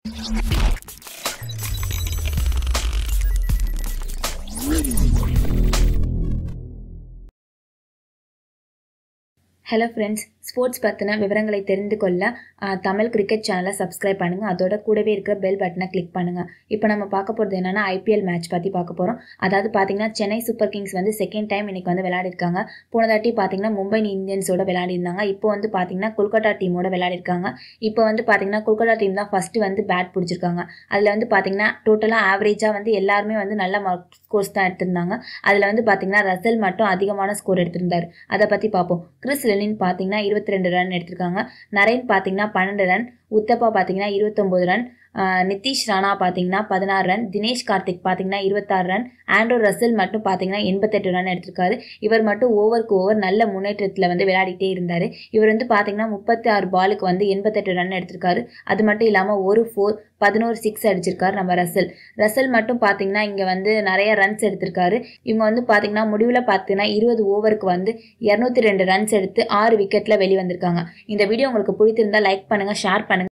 hello friends sports பற்றின விவரங்களை தெரிந்து கொள்ள ஆஹ், தமிழ் கிரிக்கெட் சேனலை சப்ஸ்கிரைப் பண்ணுங்கள் அதோட கூடவே இருக்கிற பெல் பட்டனை கிளிக் பண்ணுங்கள் இப்போ நம்ம பார்க்க போகிறது என்னென்னா ஐபிஎல் மேட்ச் பற்றி பார்க்க போகிறோம் அதாவது பார்த்தீங்கன்னா சென்னை சூப்பர் கிங்ஸ் வந்து செகண்ட் டைம் இன்னைக்கு வந்து விளையாடிருக்காங்க போன தாட்டி பார்த்தீங்கன்னா மும்பை இந்தியன்ஸோட விளையாடிருந்தாங்க இப்போ வந்து பார்த்தீங்கன்னா கொல்கத்தா டீமோட விளையாடிருக்காங்க இப்போ வந்து பார்த்தீங்கன்னா கொல்கத்தா டீம் தான் ஃபஸ்ட்டு வந்து பேட் பிடிச்சிருக்காங்க அதில் வந்து பார்த்தீங்கன்னா டோட்டலாக ஆவரேஜாக வந்து எல்லாருமே வந்து நல்ல மார்க் ஸ்கோர்ஸ் தான் எடுத்திருந்தாங்க அதில் வந்து பார்த்தீங்கன்னா ரசல் மட்டும் அதிகமான ஸ்கோர் எடுத்திருந்தார் அதை பற்றி பார்ப்போம் கிறிஸ் லெனின் பார்த்தீங்கன்னா இருபத்தி ரெண்டு ரன் எடுத்திருக்காங்க நரேன் பார்த்தீங்கன்னா பன்னெண்டு ரன் உத்தப்பா பார்த்தீங்கன்னா இருபத்தொம்போது ரன் ஆஹ் நிதிஷ் ராணா பார்த்தீங்கன்னா பதினாறு ரன் தினேஷ் கார்த்திக் பார்த்தீங்கன்னா இருபத்தாறு ரன் ஆண்ட்ரோ ரசல் மட்டும் பார்த்தீங்கன்னா எண்பத்தெட்டு ரன் எடுத்திருக்காரு இவர் மட்டும் ஓவருக்கு ஓவர் நல்ல முன்னேற்றத்தில் வந்து விளையாடிட்டே இருந்தார் இவர் வந்து பார்த்தீங்கன்னா முப்பத்தி ஆறு பாலுக்கு வந்து எண்பத்தெட்டு ரன் எடுத்திருக்காரு அது மட்டும் இல்லாமல் ஒரு ஃபோர் பதினோரு சிக்ஸ் அடிச்சிருக்காரு நம்ம ரசல் ரசல் மட்டும் பார்த்தீங்கன்னா இங்கே வந்து நிறைய ரன்ஸ் எடுத்திருக்காரு இவங்க வந்து பார்த்தீங்கன்னா முடிவில் பார்த்தீங்கன்னா இருபது ஓவருக்கு வந்து இரநூத்தி ரெண்டு ரன்ஸ் எடுத்து ஆறு விக்கெட்டில் வெளிவந்திருக்காங்க இந்த வீடியோ உங்களுக்கு பிடித்திருந்தா லைக் பண்ணுங்கள் ஷேர் பண்ணுங்கள்